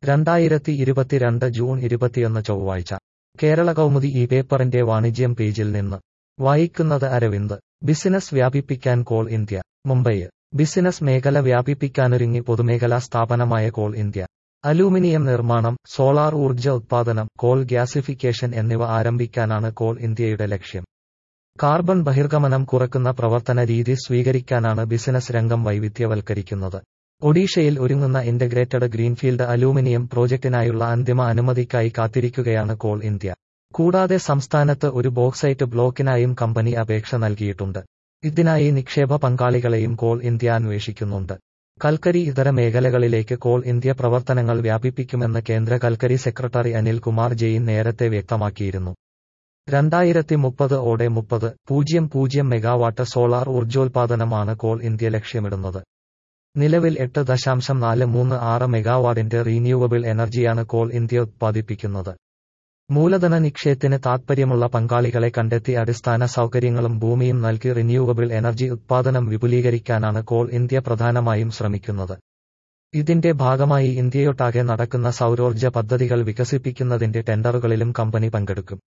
രണ്ടായിരത്തി ഇരുപത്തിരണ്ട് ജൂൺ ഇരുപത്തിയൊന്ന് ചൊവ്വാഴ്ച കേരള കൗമുദി ഈ പേപ്പറിന്റെ വാണിജ്യം പേജിൽ നിന്ന് വായിക്കുന്നത് അരവിന്ദ് ബിസിനസ് വ്യാപിപ്പിക്കാൻ കോൾ ഇന്ത്യ മുംബൈ ബിസിനസ് മേഖല വ്യാപിപ്പിക്കാനൊരുങ്ങി പൊതുമേഖലാ സ്ഥാപനമായ കോൾ ഇന്ത്യ അലൂമിനിയം നിർമ്മാണം സോളാർ ഊർജ്ജ ഉത്പാദനം കോൾ ഗ്യാസിഫിക്കേഷൻ എന്നിവ ആരംഭിക്കാനാണ് കോൾ ഇന്ത്യയുടെ ലക്ഷ്യം കാർബൺ ബഹിർഗമനം കുറക്കുന്ന പ്രവർത്തന രീതി സ്വീകരിക്കാനാണ് ബിസിനസ് രംഗം വൈവിധ്യവൽക്കരിക്കുന്നത് ഒഡീഷയിൽ ഒരുങ്ങുന്ന ഇന്റഗ്രേറ്റഡ് ഗ്രീൻഫീൽഡ് അലൂമിനിയം പ്രോജക്ടിനായുള്ള അന്തിമ അനുമതിക്കായി കാത്തിരിക്കുകയാണ് കോൾ ഇന്ത്യ കൂടാതെ സംസ്ഥാനത്ത് ഒരു ബോക്സൈറ്റ് ബ്ലോക്കിനായും കമ്പനി അപേക്ഷ നൽകിയിട്ടുണ്ട് ഇതിനായി നിക്ഷേപ പങ്കാളികളെയും കോൾ ഇന്ത്യ അന്വേഷിക്കുന്നുണ്ട് കൽക്കരി ഇതര മേഖലകളിലേക്ക് കോൾ ഇന്ത്യ പ്രവർത്തനങ്ങൾ വ്യാപിപ്പിക്കുമെന്ന് കേന്ദ്ര കൽക്കരി സെക്രട്ടറി അനിൽ കുമാർ ജെയിൻ നേരത്തെ വ്യക്തമാക്കിയിരുന്നു രണ്ടായിരത്തി മുപ്പത് ഓടെ മുപ്പത് പൂജ്യം പൂജ്യം മെഗാവാട്ട് സോളാർ ഊർജ്ജോൽപാദനമാണ് കോൾ ഇന്ത്യ ലക്ഷ്യമിടുന്നത് നിലവിൽ എട്ട് ദശാംശം നാല് മൂന്ന് ആറ് മെഗാവാട്ടിന്റെ റീന്യൂവബിൾ എനർജിയാണ് കോൾ ഇന്ത്യ ഉത്പാദിപ്പിക്കുന്നത് മൂലധന നിക്ഷേപത്തിന് താൽപ്പര്യമുള്ള പങ്കാളികളെ കണ്ടെത്തി അടിസ്ഥാന സൗകര്യങ്ങളും ഭൂമിയും നൽകി റിന്യൂവബിൾ എനർജി ഉത്പാദനം വിപുലീകരിക്കാനാണ് കോൾ ഇന്ത്യ പ്രധാനമായും ശ്രമിക്കുന്നത് ഇതിന്റെ ഭാഗമായി ഇന്ത്യയൊട്ടാകെ നടക്കുന്ന സൗരോർജ്ജ പദ്ധതികൾ വികസിപ്പിക്കുന്നതിന്റെ ടെൻഡറുകളിലും കമ്പനി പങ്കെടുക്കും